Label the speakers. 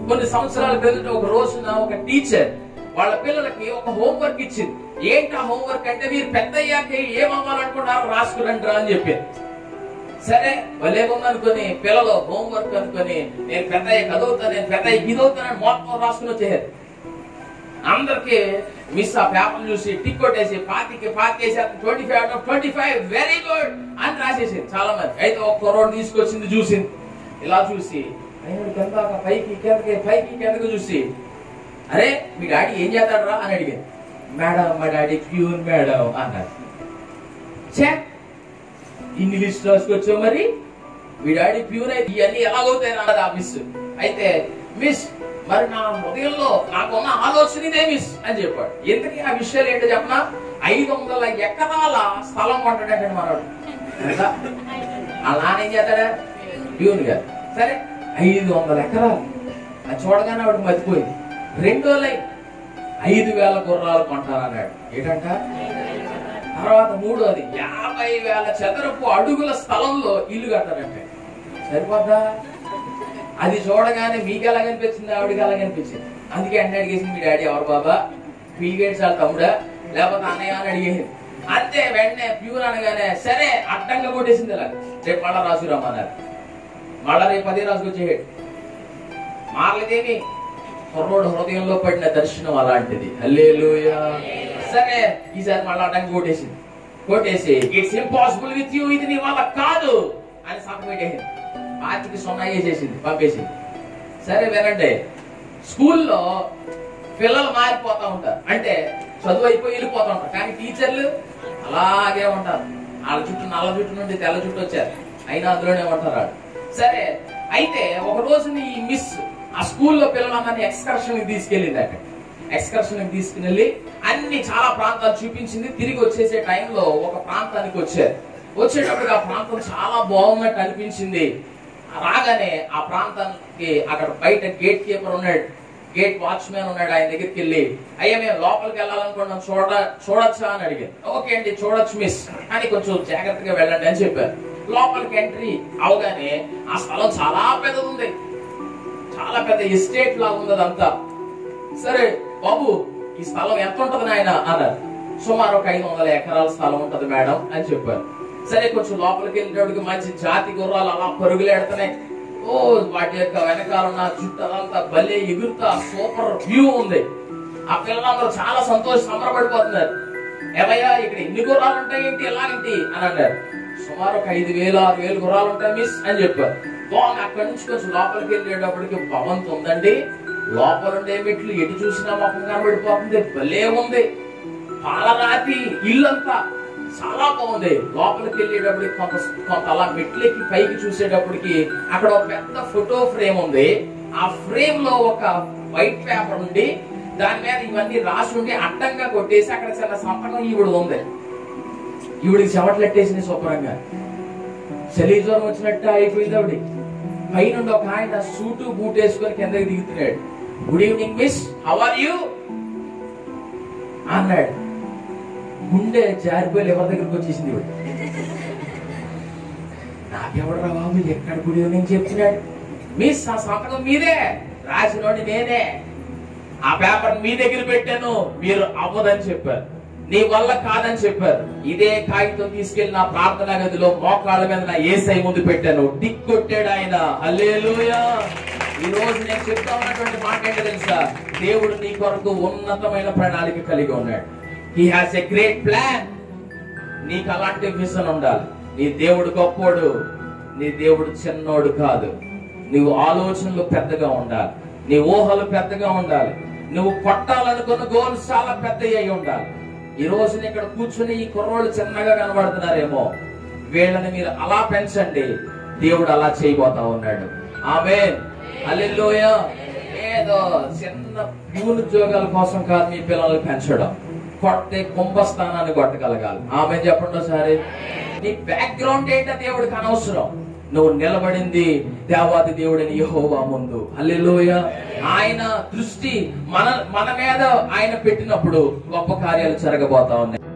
Speaker 1: కొన్ని సంవత్సరాల క్రిందట ఒక రోజున ఒక టీచర్ వాళ్ళ పిల్లలకి ఒక హోంవర్క్ ఇచ్చింది ఏంటి ఆ హోంవర్క్ అంటే మీరు పెద్ద అయ్యాక ఏమవ్వాలనుకుంటారో రాసుకురండి రా అని చెప్పారు సరే భలే ఉందనుకొని పిల్లలు హోంవర్క్ అనుకొని నేను పెద్ద అయ్యాక చదువుతాను నేను పెద్ద అయ్యాక ఇది అవుతానని మొత్తం రాసుకుని వచ్చేయారు అందరికి మిస్ ఆ పేపర్ చూసి టిక్ కొట్టేసి పాతికి పాతికేసి twenty five out of twenty five very good అని రాసేసింది చాలా మంది అయితే ఒక కుర్రోడు తీసుకొచ్చింది చూసింది ఇలా చూసి ఆయన కింద పైకి కిందకి పైకి కిందకి చూసి అరే మీ డాడీ ఏం చేస్తాడు రా అని అడిగాను మేడం మా డాడీ ప్యూన్ మేడం అన్నారు చే ఇన్ని లిస్ట్ రాసుకొచ్చావు మరి మీ డాడీ ప్యూన్ అయితే ఇవన్నీ ఎలాగవుతాయి అన్నది ఆ మిస్ అయితే మిస్ మరి నా హృదయంలో నాకున్న ఆలోచన ఇదే మిస్ అని చెప్పాడు ఎందుకు ఆ విషయాలు ఏంటో చెప్పనా ఐదు వందల ఎకరాల స్థలం కొంటాడంటే మనవాడు ఎంత? ఆ నాన్న ఏం చేస్తాడా ప్యూన్ గారు సరే ఐదు వందల ఎకరాలు అది చూడగానే ఆవిడ మర్చిపోయింది రెండో లైన్ ఐదు వేల గుర్రాలు కొంటారన్నాడు ఏంటంట తర్వాత మూడోది యాభై వేల చదరపు అడుగుల స్థలంలో ఇల్లు కట్టారంటే సరిపోద్దా అది చూడగానే మీకు ఎలాగనిపించింది ఆవిడకి ఎలాగనిపించింది అందుకే అన్న అడిగేసింది మీ డాడీ ఎవరు బాబా పీగేట్స్ వాళ్ళ తమ్ముడా లేకపోతే అన్నయ్య అని అడిగేసింది అంతే వెంటనే ప్యూర్ అనగానే సరే అడ్డంగా కొట్టేసింది ఇలా రేపు మళ్ళా రాసురమ్మన్నారు మళ్ళా రేపు అదే రాసుకొచ్చేసాడు మారలేదేమి కుర్రోడు హృదయంలో పడిన దర్శనం అలాంటిది హల్లెలూయా సరే ఈసారి మళ్ళా అడ్డంగా కొట్టేసింది కొట్టేసి ఇట్స్ ఇంపాసిబుల్ విత్ యూ ఇది నీ వల్ల కాదు అని సంతకం పెట్టేసింది పాతికి సున్నా వేసేసింది పంపేసింది సరే వినండి స్కూల్లో పిల్లలు మారిపోతా ఉంటారు అంటే చదువు అయిపోయి వెళ్ళిపోతా ఉంటారు కానీ టీచర్లు అలాగే ఉంటారు వాళ్ళ చుట్టూ నల్ల చుట్టూ నుండి తెల్ల చుట్టూ వచ్చారు అయినా అందులోనే ఉంటారు వాళ్ళు సరే అయితే ఒక రోజు ఈ మిస్ ఆ స్కూల్లో పిల్లలందరినీ ఎక్స్కర్షన్ కి తీసుకెళ్ళింది అక్కడ ఎక్స్కర్షన్ కి తీసుకుని అన్ని చాలా ప్రాంతాలు చూపించింది తిరిగి వచ్చేసే టైంలో ఒక ప్రాంతానికి వచ్చారు వచ్చేటప్పుడు ఆ ప్రాంతం చాలా బాగున్నట్టు అనిపించింది రాగానే ఆ ప్రాంతానికి అక్కడ బయట గేట్ కీపర్ ఉన్నాడు గేట్ వాచ్మెన్ ఉన్నాడు ఆయన దగ్గరికి వెళ్ళి అయ్యా మేము లోపలికి వెళ్ళాలనుకున్నాం చూడ చూడొచ్చా అని అడిగారు ఓకే అండి చూడొచ్చు మిస్ అని కొంచెం జాగ్రత్తగా వెళ్ళండి అని చెప్పారు లోపలికి ఎంట్రీ అవగానే ఆ స్థలం చాలా పెద్దది ఉంది చాలా పెద్ద ఎస్టేట్ లా ఉంది అదంతా సరే బాబు ఈ స్థలం ఎంత ఉంటది నాయన అన్నారు సుమారు ఒక ఐదు వందల ఎకరాల స్థలం ఉంటది మేడం అని చెప్పారు సరే కొంచెం లోపలికి వెళ్ళేటప్పటికి మంచి జాతి గుర్రాలు అలా పరుగులేడుతున్నాయి ఓ వాటి యొక్క వెనకాల ఉన్న చుట్టూ అదంతా భలే ఎగురుతా సూపర్ వ్యూ ఉంది ఆ పిల్లలందరూ చాలా సంతోష సంబరపడిపోతున్నారు ఏమయ్యా ఇక్కడ ఎన్ని గుర్రాలు ఉంటాయి ఏంటి ఎలాగంటి అని అన్నారు సుమారు ఒక ఐదు వేలు ఆరు వేలు గుర్రాలు ఉంటాయి మిస్ అని చెప్పారు బాగుంది అక్కడి నుంచి కొంచెం లోపలికి వెళ్ళేటప్పటికి భవంతి ఉందండి లోపల ఉండే మెట్లు ఎటు చూసినా మొఖం కనబడిపోతుంది భలే ఉంది పాలరాతి ఇల్లంతా చాలా బాగుంది లోపలికి వెళ్ళేటప్పటికి కొంత కొంత అలా మెట్లెక్కి పైకి చూసేటప్పటికి అక్కడ ఒక పెద్ద ఫోటో ఫ్రేమ్ ఉంది ఆ ఫ్రేమ్ లో ఒక వైట్ పేపర్ ఉండి దాని మీద ఇవన్నీ రాసి ఉండి అడ్డంగా కొట్టేసి అక్కడ చిన్న సంతకం ఈవిడ ఉంది ఈవిడికి చెమటలెట్టేసింది శుభ్రంగా చలి జ్వరం వచ్చినట్టు అయిపోయింది ఆవిడ పైనుండి ఒక ఆయన సూటు బూట్ వేసుకొని కిందకి దిగుతున్నాడు good evening miss how are you అన్నాడు గుండె జారిపోయి ఎవరి దగ్గరకు వచ్చేసింది ఈవిడ నాకెవడరా బాబు ఎక్కడ గుడి ఈవినింగ్ చెప్తున్నాడు మిస్ ఆ సంతకం మీదే రాసినోడి నేనే ఆ పేపర్ మీ దగ్గర పెట్టాను మీరు అవ్వదని చెప్పారు నీ వల్ల కాదని చెప్పారు ఇదే కాగితం తీసుకెళ్లి నా ప్రార్థనా గదిలో మోకాళ్ళ మీద నా ఏసై ముందు పెట్టాను టిక్ కొట్టాడు ఆయన హల్లెలూయా ఈ రోజు నేను చెప్తా ఉన్నటువంటి మాట ఏంటో తెలుసా దేవుడు నీ కొరకు ఉన్నతమైన ప్రణాళిక కలిగి ఉన్నాడు he has a great plan నీకు అలాంటి విజన్ ఉండాలి నీ దేవుడు గొప్పోడు నీ దేవుడు చిన్నోడు కాదు నువ్వు ఆలోచనలు పెద్దగా ఉండాలి నీ ఊహలు పెద్దగా ఉండాలి నువ్వు కొట్టాలనుకున్న గోల్స్ చాలా పెద్ద అయి ఉండాలి ఈ రోజున ఇక్కడ కూర్చుని ఈ కుర్రోళ్ళు చిన్నగా కనబడుతున్నారేమో వీళ్ళని మీరు అలా పెంచండి దేవుడు అలా చేయబోతా ఉన్నాడు ఆమె అల్లెల్లోయ ఏదో చిన్న ప్యూన్ ఉద్యోగాల కోసం కాదు మీ పిల్లల్ని పెంచడం కొట్టే కుంభస్థానాన్ని కొట్టగలగాలి ఆమె చెప్పండి ఒకసారి నీ బ్యాక్గ్రౌండ్ ఏంటో దేవుడికి అనవసరం నువ్వు నిలబడింది దేవాది దేవుడిని యెహోవా ముందు హల్లెలూయ ఆయన దృష్టి మన మన మీద ఆయన పెట్టినప్పుడు గొప్ప కార్యాలు జరగబోతా ఉన్నాయి